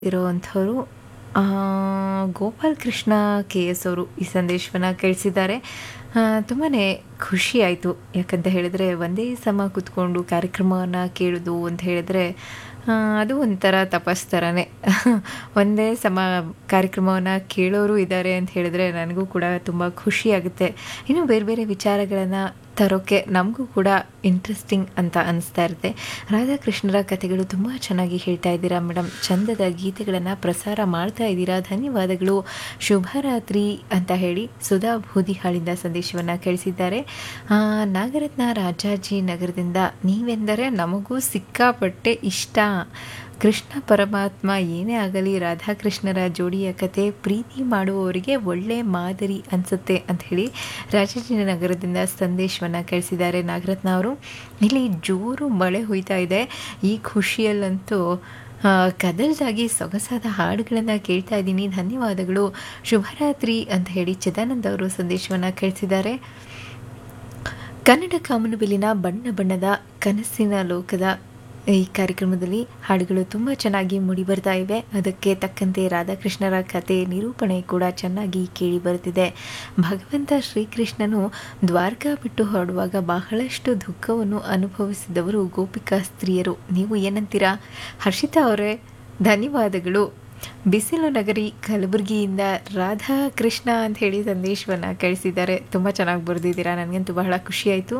ಇರುವಂಥವರು Gopal Krishna K S ಅವರು ಈ ಸಂದೇಶವನ್ನು ಕಳಿಸಿದ್ದಾರೆ ತುಂಬಾ ಖುಷಿ ಆಯಿತು ಯಾಕಂತ ಹೇಳಿದ್ರೆ ಒಂದೇ ಸಮ ಕೂತ್ಕೊಂಡು ಕಾರ್ಯಕ್ರಮವನ್ನು ಕೇಳೋದು ಅಂತ ಹೇಳಿದ್ರೆ ಅದು ಒಂಥರ ತಪಸ್ ಥರನೇ ಒಂದೇ ಸಮ ಕಾರ್ಯಕ್ರಮವನ್ನು ಕೇಳೋರು ಇದ್ದಾರೆ ಅಂತ ಹೇಳಿದ್ರೆ ನನಗೂ ಕೂಡ ತುಂಬ ಖುಷಿ ಆಗುತ್ತೆ ಇನ್ನು ಬೇರೆ ಬೇರೆ ವಿಚಾರಗಳನ್ನು ತರೋಕ್ಕೆ ನಮಗೂ ಕೂಡ ಇಂಟ್ರೆಸ್ಟಿಂಗ್ ಅಂತ ಅನಿಸ್ತಾ ಇರುತ್ತೆ ರಾಧಾಕೃಷ್ಣರ ಕಥೆಗಳು ತುಂಬ ಚೆನ್ನಾಗಿ ಹೇಳ್ತಾ ಇದ್ದೀರಾ ಮೇಡಮ್ ಚಂದದ ಗೀತೆಗಳನ್ನು ಪ್ರಸಾರ ಮಾಡ್ತಾ ಇದ್ದೀರಾ ಧನ್ಯವಾದಗಳು ಶುಭರಾತ್ರಿ ಅಂತ ಹೇಳಿ ಸುಧಾ ಬೂದಿಹಾಳಿಂದ ಸಂದೇಶವನ್ನು ಕಳಿಸಿದ್ದಾರೆ ನಾಗರತ್ನ ರಾಜಾಜಿ ನಗರದಿಂದ ನೀವೆಂದರೆ ನಮಗೂ ಸಿಕ್ಕಾಪಟ್ಟೆ ಇಷ್ಟ ಕೃಷ್ಣ ಪರಮಾತ್ಮ ಏನೇ ಆಗಲಿ ರಾಧಾಕೃಷ್ಣರ ಜೋಡಿಯ ಕತೆ ಪ್ರೀತಿ ಮಾಡುವವರಿಗೆ ಒಳ್ಳೆ ಮಾದರಿ ಅನಿಸುತ್ತೆ ಅಂತ ಹೇಳಿ ರಾಜಾಜಿನಗರದಿಂದ ಸಂದೇಶವನ್ನು ಕಳಿಸಿದ್ದಾರೆ ನಾಗರತ್ನ ಅವರು ಇಲ್ಲಿ ಜೋರು ಮಳೆ ಹುಯ್ತಾ ಇದೆ ಈ ಖುಷಿಯಲ್ಲಂತೂ ಕದಲ್ದಾಗಿ ಸೊಗಸಾದ ಹಾಡುಗಳನ್ನು ಕೇಳ್ತಾ ಇದ್ದೀನಿ ಧನ್ಯವಾದಗಳು ಶುಭರಾತ್ರಿ ಅಂತ ಹೇಳಿ ಚಿದಾನಂದ ಅವರು ಸಂದೇಶವನ್ನು ಕಳಿಸಿದ್ದಾರೆ ಕನ್ನಡ ಕಾಮನಬಿಲ್ಲಿನ ಬಣ್ಣ ಬಣ್ಣದ ಕನಸಿನ ಲೋಕದ ಈ ಕಾರ್ಯಕ್ರಮದಲ್ಲಿ ಹಾಡುಗಳು ತುಂಬ ಚೆನ್ನಾಗಿ ಮೂಡಿ ಬರ್ತಾ ಇವೆ ಅದಕ್ಕೆ ತಕ್ಕಂತೆ ರಾಧಾಕೃಷ್ಣರ ಕತೆ ನಿರೂಪಣೆ ಕೂಡ ಚೆನ್ನಾಗಿ ಕೇಳಿ ಬರುತ್ತಿದೆ ಭಗವಂತ ಶ್ರೀಕೃಷ್ಣನು ದ್ವಾರಕಾ ಬಿಟ್ಟು ಹೊರಡುವಾಗ ಬಹಳಷ್ಟು ದುಃಖವನ್ನು ಅನುಭವಿಸಿದವರು ಗೋಪಿಕಾ ಸ್ತ್ರೀಯರು ನೀವು ಏನಂತೀರಾ ಹರ್ಷಿತಾ ಅವರೇ ಧನ್ಯವಾದಗಳು ಬಿಸಿಲು ನಗರಿ ಕಲಬುರಗಿಯಿಂದ ರಾಧಾ ಕೃಷ್ಣ ಅಂತ ಹೇಳಿ ಸಂದೇಶವನ್ನು ಕಳಿಸಿದ್ದಾರೆ ತುಂಬ ಚೆನ್ನಾಗಿ ಬರೆದಿದ್ದೀರಾ ನನಗಂತೂ ಬಹಳ ಖುಷಿಯಾಯಿತು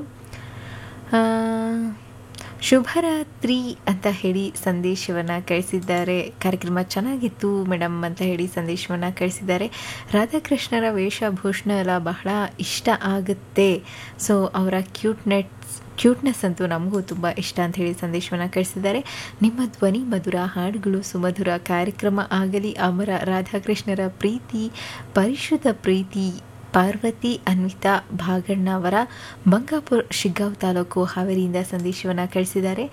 ಶುಭರಾತ್ರಿ ಅಂತ ಹೇಳಿ ಸಂದೇಶವನ್ನು ಕಳಿಸಿದ್ದಾರೆ ಕಾರ್ಯಕ್ರಮ ಚೆನ್ನಾಗಿತ್ತು ಮೇಡಮ್ ಅಂತ ಹೇಳಿ ಸಂದೇಶವನ್ನು ಕಳಿಸಿದ್ದಾರೆ ರಾಧಾಕೃಷ್ಣರ ವೇಷಭೂಷಣ ಎಲ್ಲ ಬಹಳ ಇಷ್ಟ ಆಗುತ್ತೆ ಸೊ ಅವರ ಕ್ಯೂಟ್ನೆಟ್ಸ್ ಕ್ಯೂಟ್ನೆಸ್ ಅಂತೂ ನಮಗೂ ತುಂಬ ಇಷ್ಟ ಅಂತ ಹೇಳಿ ಸಂದೇಶವನ್ನು ಕಳಿಸಿದ್ದಾರೆ ನಿಮ್ಮ ಧ್ವನಿ ಮಧುರ ಹಾಡುಗಳು ಸುಮಧುರ ಕಾರ್ಯಕ್ರಮ ಆಗಲಿ ಅಮರ ರಾಧಾಕೃಷ್ಣರ ಪ್ರೀತಿ ಪರಿಶುದ್ಧ ಪ್ರೀತಿ ಪಾರ್ವತಿ ಅನ್ವಿತಾ ಭಾಗಣ್ಣ ಅವರ ಬಂಗಾಪುರ ಶಿಗ್ಗಾಂವ್ ತಾಲೂಕು ಹಾವೇರಿಯಿಂದ ಸಂದೇಶವನ್ನು ಕಳಿಸಿದ್ದಾರೆ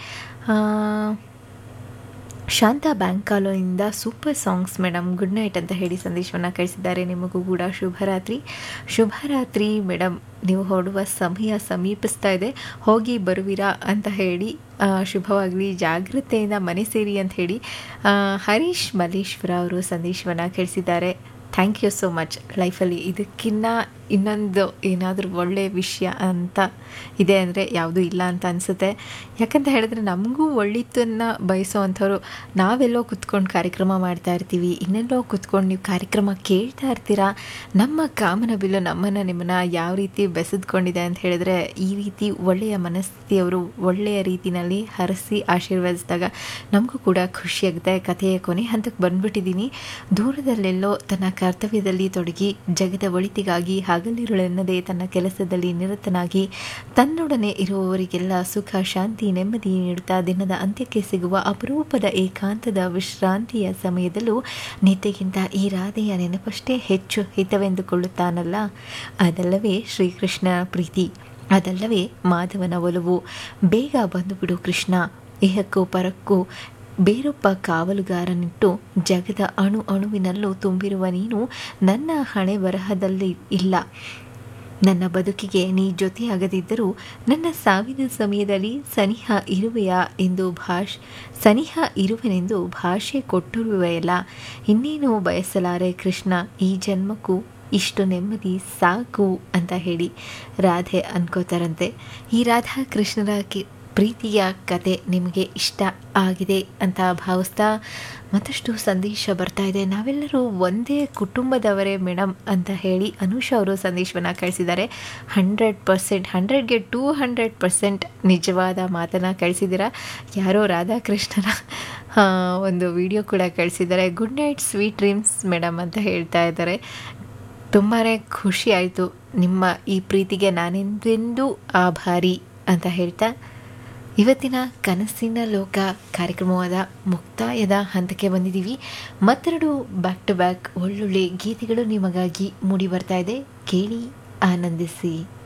ಶಾಂತ ಬ್ಯಾಂಕ್ ಕಾಲೋನಿಂದ super songs madam good night ಅಂತ ಹೇಳಿ ಸಂದೇಶವನ್ನು ಕಳಿಸಿದ್ದಾರೆ ನಿಮಗೂ ಕೂಡ ಶುಭರಾತ್ರಿ ಶುಭರಾತ್ರಿ ಮೇಡಮ್ ನೀವು ಹೊರಡುವ ಸಮಯ ಸಮೀಪಿಸ್ತಾ ಇದೆ ಹೋಗಿ ಬರುವಿರಾ ಅಂತ ಹೇಳಿ ಶುಭವಾಗಲಿ ಜಾಗ್ರತೆಯಿಂದ ಮನೆ ಸೇರಿ ಅಂತ ಹೇಳಿ ಹರೀಶ್ ಮಲ್ಲೇಶ್ವರ ಅವರು ಸಂದೇಶವನ್ನು ಕಳಿಸಿದ್ದಾರೆ ಥ್ಯಾಂಕ್ ಯು ಸೋ ಮಚ್ ಲೈಫಲ್ಲಿ ಇದಕ್ಕಿನ್ನ ಇನ್ನೊಂದು ಏನಾದರೂ ಒಳ್ಳೆಯ ವಿಷಯ ಅಂತ ಇದೆ ಅಂದರೆ ಯಾವುದೂ ಇಲ್ಲ ಅಂತ ಅನಿಸುತ್ತೆ ಯಾಕಂತ ಹೇಳಿದ್ರೆ ನಮಗೂ ಒಳ್ಳಿತನ್ನು ಬಯಸೋ ಅಂಥವ್ರು ನಾವೆಲ್ಲೋ ಕುತ್ಕೊಂಡು ಕಾರ್ಯಕ್ರಮ ಮಾಡ್ತಾ ಇರ್ತೀವಿ ಇನ್ನೆಲ್ಲೋ ಕುತ್ಕೊಂಡು ನೀವು ಕಾರ್ಯಕ್ರಮ ಕೇಳ್ತಾ ಇರ್ತೀರಾ ನಮ್ಮ ಕಾಮನ ಬಿಲ್ಲು ನಮ್ಮನ್ನು ನಿಮ್ಮನ್ನು ಯಾವ ರೀತಿ ಬೆಸೆದುಕೊಂಡಿದೆ ಅಂತ ಹೇಳಿದ್ರೆ ಈ ರೀತಿ ಒಳ್ಳೆಯ ಮನಸ್ಥಿತಿಯವರು ಒಳ್ಳೆಯ ರೀತಿಯಲ್ಲಿ ಹರಸಿ ಆಶೀರ್ವದಿಸಿದಾಗ ನಮಗೂ ಕೂಡ ಖುಷಿಯಾಗುತ್ತೆ ಕಥೆಯ ಕೊನೆ ಹಂತಕ್ಕೆ ಬಂದ್ಬಿಟ್ಟಿದ್ದೀನಿ ದೂರದಲ್ಲೆಲ್ಲೋ ತನ್ನ ಕರ್ತವ್ಯದಲ್ಲಿ ತೊಡಗಿ ಜಗದ ಒಳಿತಿಗಾಗಿ ಹಗಲಿರುಳೆನ್ನದೆ ತನ್ನ ಕೆಲಸದಲ್ಲಿ ನಿರತನಾಗಿ ತನ್ನೊಡನೆ ಇರುವವರಿಗೆಲ್ಲ ಸುಖ ಶಾಂತಿ ನೆಮ್ಮದಿ ನೀಡುತ್ತಾ ದಿನದ ಅಂತ್ಯಕ್ಕೆ ಸಿಗುವ ಅಪರೂಪದ ಏಕಾಂತದ ವಿಶ್ರಾಂತಿಯ ಸಮಯದಲ್ಲೂ ನಿದ್ದೆಗಿಂತ ಈ ರಾಧೆಯ ನೆನಪಷ್ಟೇ ಹೆಚ್ಚು ಹಿತವೆಂದುಕೊಳ್ಳುತ್ತಾನಲ್ಲ ಅದಲ್ಲವೇ ಶ್ರೀಕೃಷ್ಣ ಪ್ರೀತಿ ಅದಲ್ಲವೇ ಮಾಧವನ ಒಲವು ಬೇಗ ಬಂದುಬಿಡು ಕೃಷ್ಣ ಇಹಕ್ಕೂ ಪರಕ್ಕೂ ಬೇರೊಬ್ಬ ಕಾವಲುಗಾರನಿಟ್ಟು ಜಗದ ಅಣು ಅಣುವಿನಲ್ಲೂ ತುಂಬಿರುವ ನೀನು ನನ್ನ ಹಣೆ ಬರಹದಲ್ಲಿ ಇಲ್ಲ ನನ್ನ ಬದುಕಿಗೆ ನೀ ಜೊತೆಯಾಗದಿದ್ದರೂ ನನ್ನ ಸಾವಿನ ಸಮಯದಲ್ಲಿ ಸನಿಹ ಇರುವೆಯಾ ಎಂದು ಭಾಷ್ ಸನಿಹ ಇರುವೆನೆಂದು ಭಾಷೆ ಕೊಟ್ಟಿರುವೆಯಲ್ಲ ಇನ್ನೇನು ಬಯಸಲಾರೆ ಕೃಷ್ಣ ಈ ಜನ್ಮಕ್ಕೂ ಇಷ್ಟು ನೆಮ್ಮದಿ ಸಾಕು ಅಂತ ಹೇಳಿ ರಾಧೆ ಅನ್ಕೋತಾರಂತೆ ಈ ರಾಧಾ ಕೃಷ್ಣರ ಕಿ ಪ್ರೀತಿಯ ಕತೆ ನಿಮಗೆ ಇಷ್ಟ ಆಗಿದೆ ಅಂತ ಭಾವಿಸ್ತಾ ಮತ್ತಷ್ಟು ಸಂದೇಶ ಬರ್ತಾ ಇದೆ ನಾವೆಲ್ಲರೂ ಒಂದೇ ಕುಟುಂಬದವರೇ ಮೇಡಮ್ ಅಂತ ಹೇಳಿ ಅನುಷಾ ಅವರು ಸಂದೇಶವನ್ನು ಕಳಿಸಿದ್ದಾರೆ ಹಂಡ್ರೆಡ್ ಪರ್ಸೆಂಟ್ ಹಂಡ್ರೆಡ್ಗೆ ಟೂ ಹಂಡ್ರೆಡ್ ಪರ್ಸೆಂಟ್ ನಿಜವಾದ ಮಾತನ್ನು ಕಳಿಸಿದ್ದೀರಾ ಯಾರೋ ರಾಧಾಕೃಷ್ಣನ ಒಂದು ವಿಡಿಯೋ ಕೂಡ ಕಳಿಸಿದ್ದಾರೆ good night sweet dreams madam ಅಂತ ಹೇಳ್ತಾ ಇದ್ದಾರೆ ತುಂಬಾ ಖುಷಿ ಆಯಿತು ನಿಮ್ಮ ಈ ಪ್ರೀತಿಗೆ ನಾನೆಂದೆಂದೂ ಆಭಾರಿ ಅಂತ ಹೇಳ್ತಾ ಇವತ್ತಿನ ಕನಸಿನ ಲೋಕ ಕಾರ್ಯಕ್ರಮವಾದ ಮುಕ್ತಾಯದ ಹಂತಕ್ಕೆ ಬಂದಿದ್ದೀವಿ ಮತ್ತೆರಡು ಬ್ಯಾಕ್ ಟು ಬ್ಯಾಕ್ ಒಳ್ಳೊಳ್ಳೆ ಗೀತೆಗಳು ನಿಮಗಾಗಿ ಮೂಡಿ ಬರ್ತಾ ಇದೆ ಕೇಳಿ ಆನಂದಿಸಿ